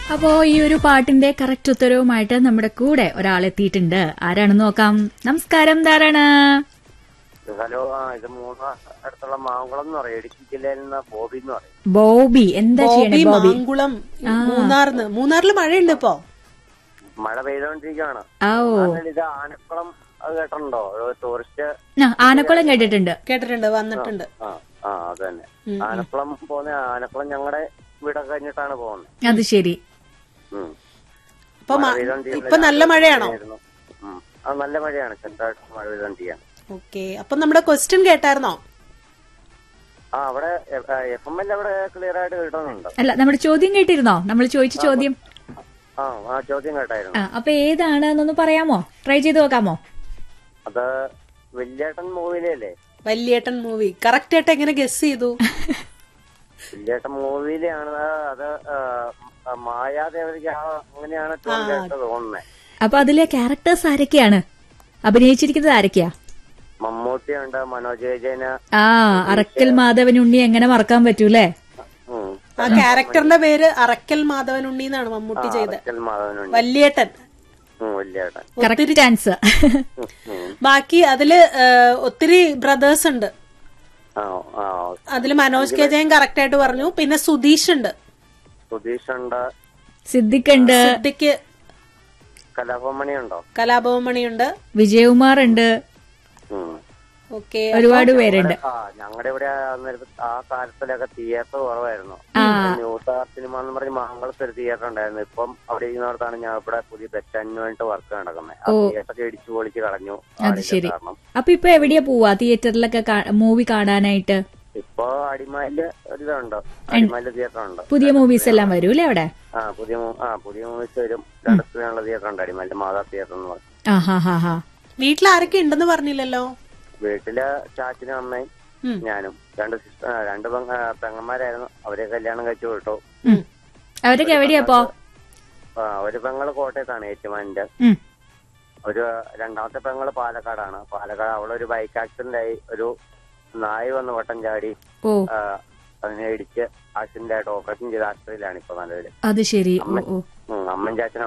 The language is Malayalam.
അപ്പോ ഈ ഒരു പാട്ടിന്റെ കറക്റ്റ് ഉത്തരവുമായിട്ട് നമ്മുടെ കൂടെ ഒരാൾ എത്തിയിട്ടുണ്ട് ആരാണെന്ന് നോക്കാം നമസ്കാരം ധാരാണ് ഹലോ ആ ഇത് മൂന്ന് അടുത്തുള്ള മാങ്കുളം എന്ന് പറയും ഇടുക്കി ജില്ലയിൽ നിന്ന് ബോബി എന്ന് പറയും ബോബി എന്താ ചെയ്യണേ ബോബി ബോബി മാങ്കുളം മൂന്നാറിന്ന് മൂന്നാറിൽ മഴയുണ്ട് ഇപ്പോ മഴ പെയ്തോണ്ടിരിക്കുകയാണ് ആ ഓ എന്നാൽ ഇത് ആനക്കുളം അത് കേട്ടിട്ടുണ്ടോ ഒരു ടൂറിസ്റ്റ് ആ, ആനക്കുളം കേട്ടിട്ടുണ്ട് കേട്ടിട്ടുണ്ട് വന്നിട്ടുണ്ട് ആ ആ അത് തന്നെ ആനക്കുളം പോകുന്ന ആനക്കുളം ഞങ്ങളുടെ വീടൊക്കെ കഴിഞ്ഞിട്ടാണ് പോകുന്നത് ആ അത് ശരി ഉം. അപ്പൊ മഴ മ- പെയ്തോണ്ടിരിക്കുന്ന ഇപ്പൊ നല്ല മഴയാണോ ആയിരുന്നു. ഉം. ആ നല്ല മഴയാണ് ചെറുതായിട്ട് മഴ പെയ്തോണ്ടിരിക്കുകയാണ് ഓക്കെ അപ്പൊ നമ്മുടെ ക്വസ്റ്റ്യൻ കേട്ടായിരുന്നോ ആ അവിടെ എഫ് എം എൽ അവിടെ ക്ലിയർ ആയിട്ട് കിട്ടുന്നുണ്ട് അല്ല നമ്മുടെ ചോദ്യം കേട്ടിരുന്നോ നമ്മൾ ചോദിച്ച ചോദ്യം ആ ആ ചോദ്യം കേട്ടായിരുന്നു ആ അപ്പൊ ഏതാണ് എന്നൊന്ന് പറയാമോ ട്രൈ ചെയ്ത് നോക്കാമോ അത് വല്യേട്ടൻ മൂവിയിലല്ലേ വല്യേട്ടൻ മൂവി കറക്റ്റ് ആയിട്ട് എങ്ങനെ ഗസ് ചെയ്തു വല്യേട്ടൻ മൂവിയിലാണ് അത് ആ, ആ, മായാദേവതയ്ക്ക് ആ അങ്ങനെയാണ് കേട്ട് തോന്നുന്നത് അപ്പൊ അതിലെ ക്യാരക്ടേഴ്സ് ആരൊക്കെയാണ് അഭിനയിച്ചിരിക്കുന്നത് ആരൊക്കെയാ മമ്മൂട്ടിയുണ്ട് മനോജ് വിജയന് ആ അറക്കൽ മാധവൻ ഉണ്ണി എങ്ങനെ മറക്കാൻ പറ്റൂലേ ഉം. ആ ക്യാരക്ടറിന്റെ പേര് അറക്കൽ മാധവൻ ഉണ്ണി എന്നാണ് മമ്മൂട്ടി ചെയ്തത് അറക്കൽ മാധവനുണ്ട് വല്യേട്ടൻ ഉം, വല്യേട്ടൻ കറക്റ്റ് ആൻസർ ഉം, ഉം. ബാക്കി അതില് ഏ, ഒത്തിരി ബ്രദേഴ്സ് ഉണ്ട് ആ ആ അതില് മനോജ് കെ ജയൻ കറക്റ്റ് ആയിട്ട് പറഞ്ഞു പിന്നെ സുധീഷ് ഉണ്ട് സുധീഷ് ഉണ്ട് സിദ്ദിഖ് ഉണ്ട് സിദ്ദിഖ് കലാഭമണി ഉണ്ടോ കലാഭവൻ മണിയുണ്ട് വിജയകുമാർ ഉണ്ട് ഉം. ഓക്കെ ഒരുപാട് പേരുണ്ട് ആ ഞങ്ങളുടെ ഇവിടെ അന്നേരത്ത് ആ കാലത്തിലൊക്കെ തിയേറ്റർ കുറവായിരുന്നു ആ. ന്യൂസ് ആർ സിനിമ എന്ന് പറഞ്ഞ് മാങ്കുളത്ത് ഒരു തിയേറ്റർ ഉണ്ടായിരുന്നു ഇപ്പം അവിടെ ഇരിക്കുന്നിടത്താണ് ഞാൻ ഇവിടെ പുതിയ ബസ് സ്റ്റാൻഡിന് വേണ്ടി വർക്ക് നടക്കുന്നത് ആ തിയേറ്റർ ഇടിച്ചു പൊളിച്ച് കളഞ്ഞു അത് ആളില്ല ശരി കാരണം അപ്പൊ ഇപ്പൊ എവിടെയാ പോവാ തിയേറ്ററിലൊക്കെ മൂവി കാണാനായിട്ട് ഇപ്പൊ അടിമാലില് ഒരിതുണ്ട് അടിമാലില് തിയേറ്റർ ഉണ്ട് പുതിയ മൂവീസ് എല്ലാം വരൂലേ അവിടെ ആ പുതിയ മൂ- ആ പുതിയ മൂവീസ് വരും രണ്ട് സ്ക്രീനുള്ള തിയേറ്റർ ഉണ്ട് അടിമാലില് മാതാ തിയേറ്റർ എന്ന് പറയും ആ ഹാ ഹാ ഹാ വീട്ടിൽ ആരൊക്കെ ഉണ്ടെന്ന് പറഞ്ഞില്ലല്ലോ വീട്ടില് ചാച്ചനും അമ്മയും ഉം. ഞാനും രണ്ട് സിസ്റ്റർ രണ്ട് പെങ്ങ- ആ, പെങ്ങന്മാരായിരുന്നു അവരെ കല്യാണം കഴിച്ചു വിട്ടു ഉം. അവരൊക്കെ എവിടെയാപ്പോ ആ, ഒരു പെങ്ങള് കോട്ടയത്താണ് ഏറ്റുമാനിന്റെ ഉം. ഒരു രണ്ടാമത്തെ പെങ്ങള് പാലക്കാടാണ് പാലക്കാട് അവളൊരു ബൈക്ക് ആക്സിഡന്റ് ആയി ഒരു നായ വന്ന് വട്ടം ചാടി ഓ ആ, അതിനെ ഇടിച്ച് ആക്സിഡന്റ് ആയിട്ട് ഓപ്പറേഷൻ ചെയ്ത ആശുപത്രിയിലാണ് ഇപ്പൊ നിലവില് അത് ശരി ഓ ഓ ഉം, അമ്മയും ചാച്ചനും